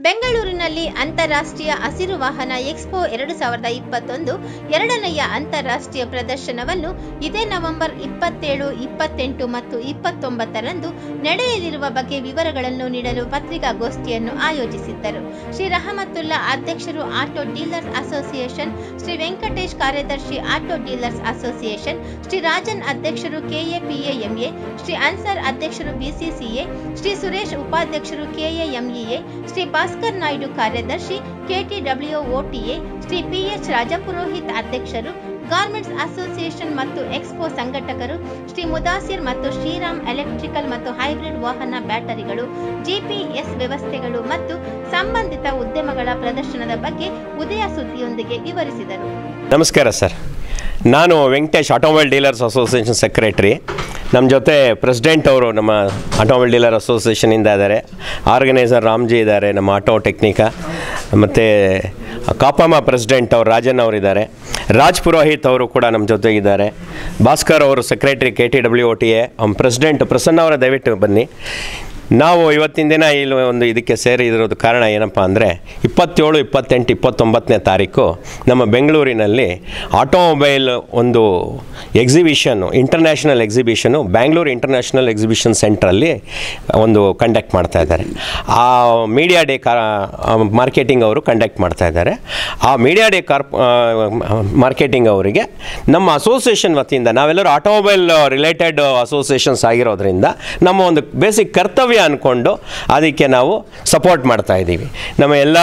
ಬೆಂಗಳೂರಿನಲ್ಲಿ ಅಂತಾರಾಷ್ಟ್ರೀಯ ಹಸಿರು ವಾಹನ ಎಕ್ಸ್ಪೋ ಎರಡು ಸಾವಿರದ ಇಪ್ಪತ್ತೊಂದು ಎರಡನೆಯ ಅಂತಾರಾಷ್ಟ್ರೀಯ ಪ್ರದರ್ಶನವನ್ನು ಇದೇ ನವೆಂಬರ್ ಇಪ್ಪತ್ತೇಳು ಇಪ್ಪತ್ತೆಂಟು ಮತ್ತು ಇಪ್ಪತ್ತೊಂಬತ್ತರಂದು ನಡೆಯಲಿರುವ ಬಗ್ಗೆ ವಿವರಗಳನ್ನು ನೀಡಲು ಪತ್ರಿಕಾಗೋಷ್ಠಿಯನ್ನು ಆಯೋಜಿಸಿದ್ದರು ಶ್ರೀ ರಹಮತುಲ್ಲಾ ಅಧ್ಯಕ್ಷರು auto dealers association Shri Venkatesh ಕಾರ್ಯದರ್ಶಿ auto dealers association Shri Rajan ಅಧ್ಯಕ್ಷರು ಕೆಎಪಿಎಎಂಎ ಶ್ರೀ ಅನ್ಸರ್ ಅಧ್ಯಕ್ಷರು ಬಿಸಿಸಿಎ ಶ್ರೀ ಸುರೇಶ್ ಉಪಾಧ್ಯಕ್ಷರು ಕೆಎಎಂಇಎ ಶ್ರೀ ಭಾಸ್ಕರ್ ನಾಯ್ಡು ಕಾರ್ಯದರ್ಶಿ ಕೆಟಿಡಬ್ಲ್ಯೂಒಟಿಎ ಶ್ರೀ ಪಿಎಚ್ ರಾಜಪುರೋಹಿತ್ ಅಧ್ಯಕ್ಷರು ಗಾರ್ಮೆಂಟ್ಸ್ ಅಸೋಸಿಯೇಷನ್ ಮತ್ತು ಎಕ್ಸ್ಪೋ ಸಂಘಟಕರು ಶ್ರೀ ಮುದಾಸಿರ್ ಮತ್ತು ಶ್ರೀರಾಮ್ ಎಲೆಕ್ಟ್ರಿಕಲ್ ಮತ್ತು ಹೈಬ್ರಿಡ್ ವಾಹನ ಬ್ಯಾಟರಿಗಳು ಜಿಪಿಎಸ್ ವ್ಯವಸ್ಥೆಗಳು ಮತ್ತು ಸಂಬಂಧಿತ ಉದ್ಯಮಗಳ ಪ್ರದರ್ಶನದ ಬಗ್ಗೆ ಉದಯ ಸುದ್ದಿಯೊಂದಿಗೆ ವಿವರಿಸಿದರು ನಮಸ್ಕಾರ ಸರ್ ನಾನು Venkatesh automobile dealers association secretary ನಮ್ಮ ಜೊತೆ ಪ್ರೆಸಿಡೆಂಟ್ ಅವರು ನಮ್ಮ ಆಟೋಮೊಬೈಲ್ ಡೀಲರ್ ಅಸೋಸಿಯೇಷನಿಂದ ಇದ್ದಾರೆ ಆರ್ಗನೈಸರ್ ರಾಮ್ಜಿ ಇದ್ದಾರೆ ನಮ್ಮ ಆಟೋ ಟೆಕ್ನಿಕಾ ಮತ್ತು ಕಾಪಮ ಪ್ರೆಸಿಡೆಂಟ್ ಅವರು ರಾಜನ್ ಅವರಿದ್ದಾರೆ ರಾಜ್ ಪುರೋಹಿತ್ ಅವರು ಕೂಡ ನಮ್ಮ ಜೊತೆಗಿದ್ದಾರೆ ಭಾಸ್ಕರ್ ಅವರು secretary K T W O T A president Prasanna ಅವರ ದಯವಿಟ್ಟು ಬನ್ನಿ ನಾವು ಇವತ್ತಿನ ದಿನ ಇಲ್ಲಿ ಒಂದು ಇದಕ್ಕೆ ಸೇರಿದಿರೋದು ಕಾರಣ ಏನಪ್ಪ ಅಂದರೆ ಇಪ್ಪತ್ತೇಳು ಇಪ್ಪತ್ತೆಂಟು ಇಪ್ಪತ್ತೊಂಬತ್ತನೇ ತಾರೀಕು ನಮ್ಮ ಬೆಂಗಳೂರಿನಲ್ಲಿ ಆಟೋಮೊಬೈಲ್ ಒಂದು exhibition international exhibition Bangalore international exhibition ಸೆಂಟ್ರಲ್ಲಿ ಒಂದು ಕಂಡಕ್ಟ್ ಮಾಡ್ತಾ ಇದ್ದಾರೆ ಆ ಮೀಡಿಯಾ ಡೇ ಕಾ ಮಾರ್ಕೆಟಿಂಗ್ ಅವರು ಕಂಡಕ್ಟ್ ಮಾಡ್ತಾ ಇದ್ದಾರೆ ಆ ಮೀಡಿಯಾ ಡೇ ಕಾರ್ಪ್ ಮಾರ್ಕೆಟಿಂಗ್ ಅವರಿಗೆ ನಮ್ಮ ಅಸೋಸಿಯೇಷನ್ ವತಿಯಿಂದ ನಾವೆಲ್ಲರೂ ಆಟೋಮೊಬೈಲ್ ರಿಲೇಟೆಡ್ ಅಸೋಸಿಯೇಷನ್ಸ್ ಆಗಿರೋದ್ರಿಂದ ನಮ್ಮ ಒಂದು ಬೇಸಿಕ್ ಕರ್ತವ್ಯ ಅಂದ್ಕೊಂಡು ಅದಕ್ಕೆ ನಾವು ಸಪೋರ್ಟ್ ಮಾಡ್ತಾ ಇದ್ದೀವಿ ನಮ್ಮ ಎಲ್ಲ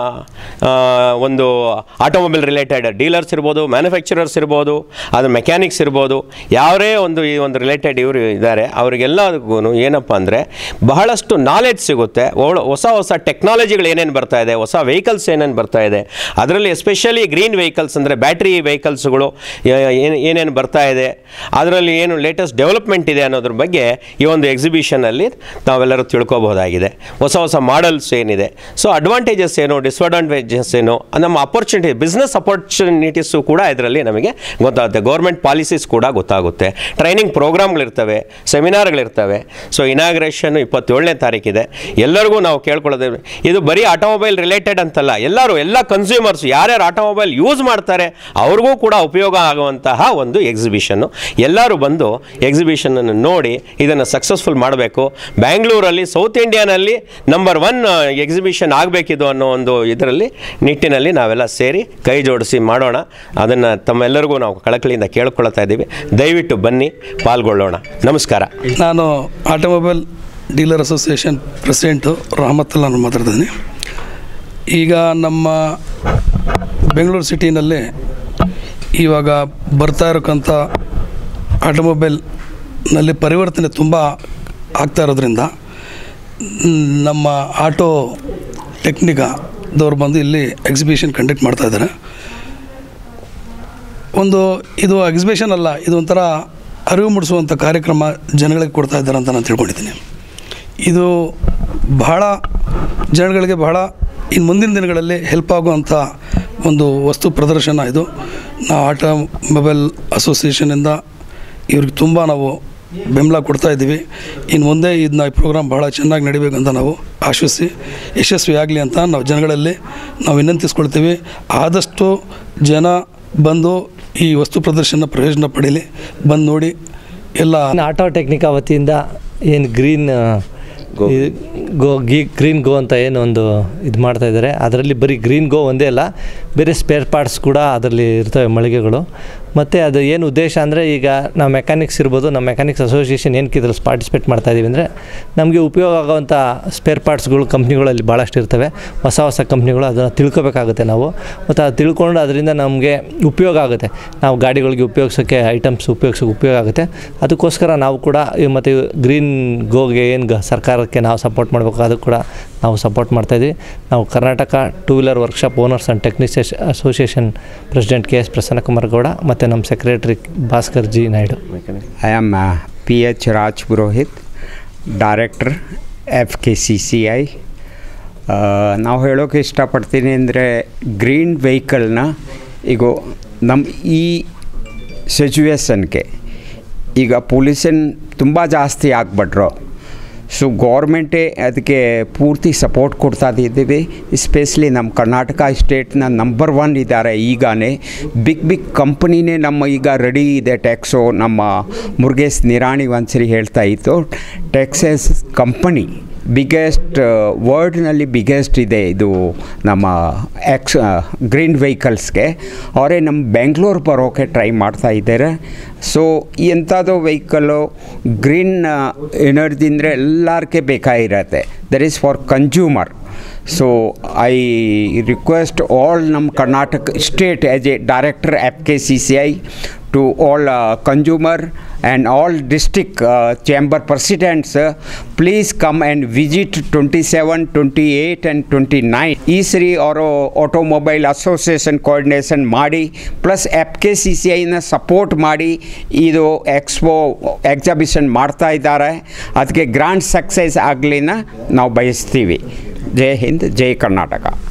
ಆ, ಒಂದು ಆಟೋಮೊಬೈಲ್ ರಿಲೇಟೆಡ್ ಡೀಲರ್ಸ್ ಇರ್ಬೋದು ಮ್ಯಾನುಫ್ಯಾಕ್ಚರರ್ಸ್ ಇರ್ಬೋದು ಅದು ಮೆಕ್ಯಾನಿಕ್ಸ್ ಇರ್ಬೋದು ಯಾರೇ ಒಂದು ಈ ಒಂದು ರಿಲೇಟೆಡ್ ಇವರು ಇದ್ದಾರೆ ಅವರಿಗೆಲ್ಲರಿಗೂ ಏನಪ್ಪ ಅಂದರೆ ಬಹಳಷ್ಟು ನಾಲೆಡ್ಜ್ ಸಿಗುತ್ತೆ ಒಳ- ಹೊಸ ಹೊಸ ಟೆಕ್ನಾಲಜಿಗಳು ಏನೇನು ಬರ್ತಾ ಇದೆ ಹೊಸ ವೆಹಿಕಲ್ಸ್ ಏನೇನು ಬರ್ತಾ ಇದೆ ಅದರಲ್ಲಿ ಎಸ್ಪೆಷಲಿ ಗ್ರೀನ್ ವೆಹಿಕಲ್ಸ್ ಅಂದರೆ ಬ್ಯಾಟ್ರಿ ವೆಹಿಕಲ್ಸ್ಗಳು ಏನು ಏನೇನು ಬರ್ತಾ ಇದೆ ಅದರಲ್ಲಿ ಏನು ಲೇಟೆಸ್ಟ್ ಡೆವಲಪ್ಮೆಂಟ್ ಇದೆ ಅನ್ನೋದ್ರ ಬಗ್ಗೆ ಈ ಒಂದು ಎಕ್ಸಿಬಿಷನಲ್ಲಿ ನಾವೆಲ್ಲರೂ ತಿಳ್ಕೊಬಹುದಾಗಿದೆ ಹೊಸ ಹೊಸ ಮಾಡಲ್ಸ್ ಏನಿದೆ ಸೊ ಅಡ್ವಾಂಟೇಜಸ್ ಏನು ಡಿಸ್ಅಡ್ವಾಂಟೇಜಸ್ ಏನು ನಮ್ಮ ಅಪರ್ಚುನಿಟಿ ಬಿಸ್ನೆಸ್ ಅಪರ್ಚುನಿಟೀಸು ಕೂಡ ಇದರಲ್ಲಿ ನಮಗೆ ಗೊತ್ತಾಗುತ್ತೆ ಗೌರ್ಮೆಂಟ್ ಪಾಲಿಸೀಸ್ ಕೂಡ ಗೊತ್ತಾಗುತ್ತೆ ಟ್ರೈನಿಂಗ್ ಪ್ರೋಗ್ರಾಮ್ಗಳಿರ್ತವೆ ಸೆಮಿನಾರ್ಗಳಿರ್ತವೆ ಸೊ ಇನಾಗ್ರೇಷನ್ ಇಪ್ಪತ್ತೇಳನೇ ತಾರೀಕಿದೆ ಎಲ್ಲರಿಗೂ ನಾವು ಕೇಳ್ಕೊಳ್ಳೋದು ಇದು ಬರೀ ಆಟೋಮೊಬೈಲ್ ರಿಲೇಟೆಡ್ ಅಂತಲ್ಲ ಎಲ್ಲರೂ ಎಲ್ಲ ಕನ್ಸ್ಯೂಮರ್ಸ್ ಯಾರ್ಯಾರು ಆಟೋಮೊಬೈಲ್ ಯೂಸ್ ಮಾಡ್ತಾರೆ ಅವ್ರಿಗೂ ಕೂಡ ಉಪಯೋಗ ಆಗುವಂತಹ ಒಂದು ಎಕ್ಸಿಬಿಷನ್ನು ಎಲ್ಲರೂ ಬಂದು ಎಕ್ಸಿಬಿಷನನ್ನು ನೋಡಿ ಇದನ್ನು ಸಕ್ಸಸ್ಫುಲ್ ಮಾಡಬೇಕು ಬ್ಯಾಂಗ್ಳೂರಲ್ಲಿ ಸೌತ್ ಇಂಡಿಯಾನಲ್ಲಿ ನಂಬರ್ ಒನ್ ಎಕ್ಸಿಬಿಷನ್ ಆಗಬೇಕಿದು ಅನ್ನೋ ಒಂದು ಇದರಲ್ಲಿ ನಿಟ್ಟಿನಲ್ಲಿ ನಾವೆಲ್ಲ ಸೇರಿ ಕೈ ಜೋಡಿಸಿ ಮಾಡೋಣ ಅದನ್ನು ತಮ್ಮೆಲ್ಲರಿಗೂ ನಾವು ಕಳಕಳಿಯಿಂದ ಕೇಳ್ಕೊಳ್ತಾ ಇದ್ದೀವಿ ದಯವಿಟ್ಟು ಬನ್ನಿ ಪಾಲ್ಗೊಳ್ಳೋಣ ನಮಸ್ಕಾರ ನಾನು automobile dealer association president Rahamatulla ನಾನು ಮಾತಾಡ್ತಿದ್ದೀನಿ ಈಗ ನಮ್ಮ ಬೆಂಗಳೂರು ಸಿಟಿನಲ್ಲಿ ಇವಾಗ ಬರ್ತಾ ಇರೋಕ್ಕಂಥ ಆಟೋಮೊಬೈಲ್ನಲ್ಲಿ ಪರಿವರ್ತನೆ ತುಂಬ ಆಗ್ತಾ ಇರೋದ್ರಿಂದ ಮ್, ನಮ್ಮ ಆಟೋ ಟೆಕ್ನಿಕಾದವ್ರು ಬಂದು ಇಲ್ಲಿ ಎಕ್ಸಿಬಿಷನ್ ಕಂಡಕ್ಟ್ ಮಾಡ್ತಾ ಇದ್ದಾರೆ ಒಂದು ಇದು ಎಕ್ಸಿಬಿಷನ್ ಅಲ್ಲ ಇದು ಒಂಥರ ಅರಿವು ಮೂಡಿಸುವಂಥ ಕಾರ್ಯಕ್ರಮ ಜನಗಳಿಗೆ ಕೊಡ್ತಾ ಇದ್ದಾರೆ ಅಂತ ನಾನು ತಿಳ್ಕೊಂಡಿದ್ದೀನಿ ಇದು ಬಹಳ ಜನಗಳಿಗೆ ಬಹಳ ಇನ್ನು ಮುಂದಿನ ದಿನಗಳಲ್ಲಿ ಹೆಲ್ಪ್ ಆಗುವಂಥ ಒಂದು ವಸ್ತು ಪ್ರದರ್ಶನ ಇದು ನಾವು ಆಟೋಮೊಬೈಲ್ ಅಸೋಸಿಯೇಷನಿಂದ ಇವ್ರಿಗೆ ತುಂಬ ನಾವು ಬೆಂಬಲ ಕೊಡ್ತಾ ಇದ್ದೀವಿ ಇನ್ನು ಮುಂದೆ ಇದನ್ನ ಈ ಪ್ರೋಗ್ರಾಮ್ ಭಾಳ ಚೆನ್ನಾಗಿ ನಡಿಬೇಕಂತ ನಾವು ಆಶ್ವಸಿಸಿ ಯಶಸ್ವಿ ಆಗಲಿ ಅಂತ ನಾವು ಜನಗಳಲ್ಲಿ ನಾವು ವಿನಂತಿಸ್ಕೊಳ್ತೀವಿ ಆದಷ್ಟು ಜನ ಬಂದು ಈ ವಸ್ತು ಪ್ರದರ್ಶನ ಪ್ರಯೋಜನ ಪಡೀಲಿ ಬಂದು ನೋಡಿ ಎಲ್ಲ ಇನ್ನು ಆಟೋ ಟೆಕ್ನಿಕಾ ವತಿಯಿಂದ ಏನು ಗ್ರೀನ್ ಗೋ ಗಿ ಗ್ರೀನ್ ಗೋ ಅಂತ ಏನು ಒಂದು ಇದು ಮಾಡ್ತಾ ಇದ್ದಾರೆ ಅದರಲ್ಲಿ ಬರೀ ಗ್ರೀನ್ ಗೋ ಒಂದೇ ಅಲ್ಲ ಬೇರೆ ಸ್ಪೇರ್ ಪಾರ್ಟ್ಸ್ ಕೂಡ ಅದರಲ್ಲಿ ಇರ್ತವೆ ಮಳಿಗೆಗಳು ಮತ್ತು ಅದು ಏನು ಉದ್ದೇಶ ಅಂದರೆ ಈಗ ನಾವು ಮೆಕ್ಯಾನಿಕ್ಸ್ ಇರ್ಬೋದು ನಮ್ಮ ಮೆಕ್ಯಾನಿಕ್ಸ್ ಅಸೋಸಿಯೇಷನ್ ಏನಕ್ಕೆ ಇದ್ರಲ್ಲಿ ಪಾರ್ಟಿಸಿಪೇಟ್ ಮಾಡ್ತಾ ಇದ್ದೀವಿ ಅಂದರೆ ನಮಗೆ ಉಪಯೋಗ ಆಗುವಂಥ ಸ್ಪೇರ್ ಪಾರ್ಟ್ಸ್ಗಳು ಕಂಪ್ನಿಗಳಲ್ಲಿ ಭಾಳಷ್ಟು ಇರ್ತವೆ ಹೊಸ ಹೊಸ ಕಂಪ್ನಿಗಳು ಅದನ್ನು ತಿಳ್ಕೊಬೇಕಾಗುತ್ತೆ ನಾವು ಮತ್ತು ಅದು ತಿಳ್ಕೊಂಡು ಅದರಿಂದ ನಮಗೆ ಉಪಯೋಗ ಆಗುತ್ತೆ ನಾವು ಗಾಡಿಗಳಿಗೆ ಉಪಯೋಗಿಸೋಕ್ಕೆ ಐಟಮ್ಸ್ ಉಪಯೋಗಿಸೋಕೆ ಉಪಯೋಗ ಆಗುತ್ತೆ ಅದಕ್ಕೋಸ್ಕರ ನಾವು ಕೂಡ ಈ ಮತ್ತು ಗ್ರೀನ್ ಗೋಗೆ ಏನು ಗ ಸರ್ಕಾರಕ್ಕೆ ನಾವು ಸಪೋರ್ಟ್ ಮಾಡಬೇಕು ಅದು ಕೂಡ ನಾವು ಸಪೋರ್ಟ್ ಮಾಡ್ತಾಯಿದ್ವಿ ನಾವು Karnataka two wheeler workshop owners and technicians association president K S Prasannakumar Gowda ಮತ್ತು ನಮ್ಮ secretary Bhaskar G Naidu I am uh, P.H. Raj Purohit, director F K C C I ನಾವು ಹೇಳೋಕೆ ಇಷ್ಟಪಡ್ತೀನಿ ಅಂದರೆ ಗ್ರೀನ್ ವೆಹಿಕಲ್ನ ಈಗ ನಮ್ಮ ಈ ಸಿಚುವೇಶನ್ಗೆ ಈಗ ಪೊಲ್ಯೂಷನ್ ತುಂಬ ಜಾಸ್ತಿ ಆಗಿಬಿಟ್ರು ಸೊ ಗೌರ್ಮೆಂಟೇ ಅದಕ್ಕೆ ಪೂರ್ತಿ ಸಪೋರ್ಟ್ ಕೊಡ್ತಾ ಇದ್ದೀವಿ ಎಸ್ಪೆಷಲಿ ನಮ್ಮ ಕರ್ನಾಟಕ ಸ್ಟೇಟ್ನ ನಂಬರ್ ಒನ್ ಇದ್ದಾರೆ ಈಗಾನೇ ಬಿಗ್ ಬಿಗ್ ಕಂಪ್ನಿನೇ ನಮ್ಮ ಈಗ ರೆಡಿ ಇದೆ ಟ್ಯಾಕ್ಸು ನಮ್ಮ ಮುರುಗೇಶ್ ನಿರಾಣಿ ಒಂದ್ಸರಿ ಹೇಳ್ತಾ ಇತ್ತು ಟೆಕ್ಸಸ್ ಕಂಪನಿ ಬಿಗ್ಗೆಸ್ಟ್ ವರ್ಲ್ಡ್ನಲ್ಲಿ ಬಿಗ್ಗೆಸ್ಟ್ ಇದೆ ಇದು ನಮ್ಮ ಎಕ್ಸ್ ಗ್ರೀನ್ ವೆಹಿಕಲ್ಸ್ಗೆ ಅವರೇ ನಮ್ಮ ಬೆಂಗಳೂರು ಬರೋಕ್ಕೆ ಟ್ರೈ ಮಾಡ್ತಾ ಇದ್ದಾರೆ ಸೊ ಎಂಥದ್ದು ವೆಹಿಕಲ್ಲು ಗ್ರೀನ್ ಎನರ್ಜಿ ಅಂದರೆ ಎಲ್ಲರಿಗೆ ಬೇಕಾಗಿರತ್ತೆ that is for consumer so I request all ನಮ್ಮ Karnataka state as a director F K C C I to all uh, consumer and all district uh, chamber presidents uh, please come and visit 27 28 and 29 ಈ ಸರಿ ಅವರು automobile association coordination ಮಾಡಿ plus F K C C ಐನ support ಮಾಡಿ ಇದು expo exhibition ಮಾಡ್ತಾ ಇದ್ದಾರೆ ಅದಕ್ಕೆ ಗ್ರ್ಯಾಂಡ್ ಸಕ್ಸಸ್ ಆಗಲಿನ ನಾವು ಬಯಸ್ತೀವಿ ಜೈ ಹಿಂದ್ ಜೈ ಕರ್ನಾಟಕ